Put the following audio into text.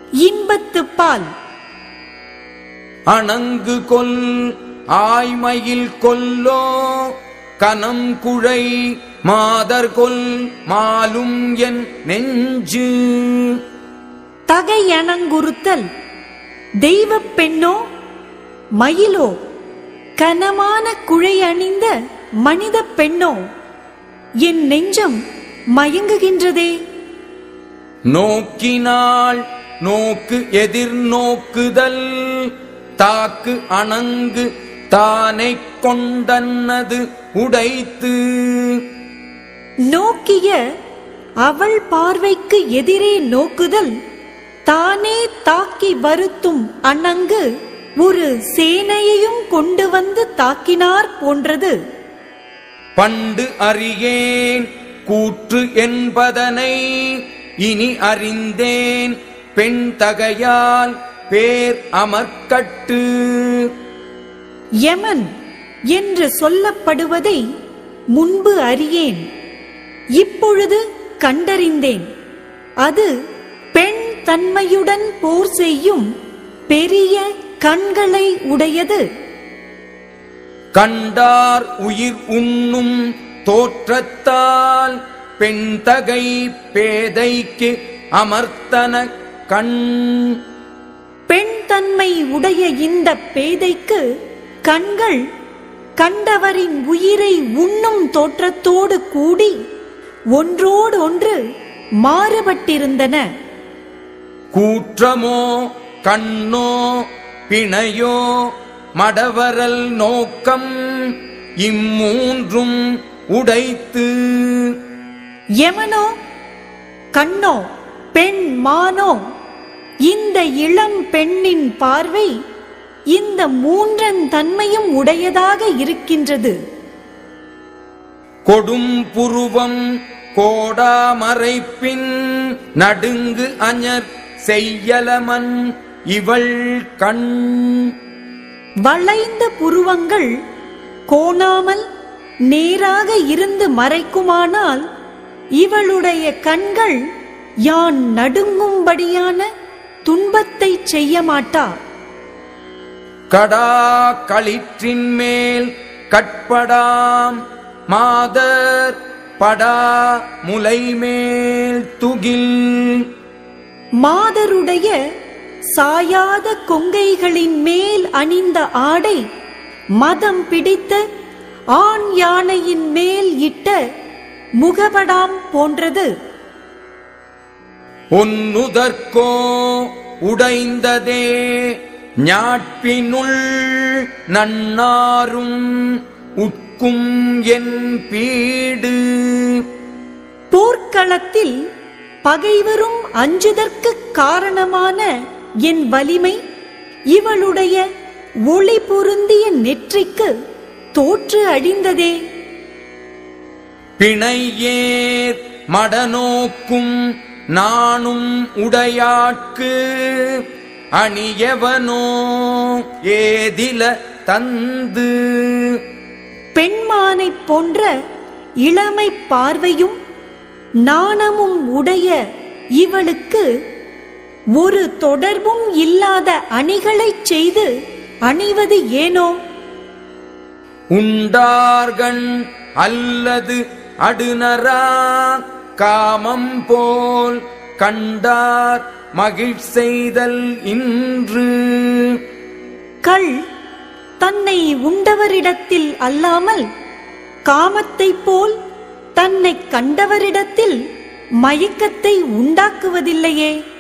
இன்பத்து பால் அணங்கு கொல் ஆய்மயில் கொல்லோ கனம் குழை மாதர் கொல் மாலும் என் நெஞ்சு தகையணங்குறுத்தல் தெய்வப் பெண்ணோ மயிலோ கனமான குழை அணிந்த மனித பெண்ணோ என் நெஞ்சம் மயங்குகின்றதே நோக்கினாள் நோக்கு எதிர்நோக்குதல் தாக்கு அணங்கு தானை கொண்டன்னது உடைத்து நோக்கிய அவள் பார்வைக்கு எதிரே நோக்குதல் தானே தாக்கி வருத்தும் அணங்கு ஒரு சேனையையும் கொண்டு வந்து தாக்கினார் போன்றது பண்டு அறியேன் கூற்று என்பதனை இனி அறிந்தேன் பெண் தகையால் பேர் அமர்க்கட்டு யமன் என்று சொல்லப்படுவதை முன்பு அறியேன் இப்பொழுது கண்டறிந்தேன் அது பெண் தன்மையுடன் போர் செய்யும் பெரிய கண்களை உடையது கண்டார் உயிர் உண்ணும் தோற்றத்தால் பெண் தகை பேதைக்கு அமர்த்தன கண் பெண் தன்மை உடைய இந்த பேதைக்கு கண்கள் கண்டவரின் உயிரை உண்ணும் தோற்றத்தோடு கூடி ஒன்றோடு ஒன்று மாறுபட்டிருந்தன கூற்றமோ கண்ணோ பிணையோ மடவரல் நோக்கம் இம்மூன்றும் உடைத்து யமனோ கண்ணோ பெண் மானோ இந்த இளம் பெண்ணின் பார்வை இந்த மூன்றன் தன்மையும் உடையதாக இருக்கின்றது கொடும் புருவம் கோடாமறைப்பின் நடுங்கு அஞர் செய்யலமன் இவள் கண் வளைந்த புருவங்கள் கோணாமல் நேராக இருந்து மறைக்குமானால் இவளுடைய கண்கள் யான் நடுங்கும்படியான துன்பத்தை செய்ய மாட்டா கடா களிற்றின் மேல் கட்படாம் மாதர் படா முலை மேல் துகில் மாதருடைய சாயாத கொங்கைகளின் மேல் அணிந்த ஆடை மதம் பிடித்த ஆண் யானையின் மேல் இட்ட முகபடாம் போன்றது ஒன்னுதற்கோ உடைந்ததே ஞாட்பினுள் நன்னாரும் உட்கும் என் பீடு போர்க்களத்தில் பகைவரும் அஞ்சுதற்கு காரணமான என் வலிமை இவளுடைய ஒளி பொருந்திய நெற்றிக்கு தோற்று அழிந்ததே பிணையேர் மடநோக்கும் நானும் உடையாட்கு அணியவனோ ஏதில தந்து பெண்மானைப் போன்ற இளமை பார்வையும் நாணமும் உடைய இவளுக்கு ஒரு தொடர்பும் இல்லாத அணிகளைச் செய்து அணிவது ஏனோ உண்டார்கண் அல்லது அடுநரா காமம் போல் கண்டார் மகிழ் செய்தல் இன்று கள் தன்னை உண்டவரிடத்தில் அல்லாமல் காமத்தைப் போல் தன்னை கண்டவரிடத்தில் மயக்கத்தை உண்டாக்குவதில்லையே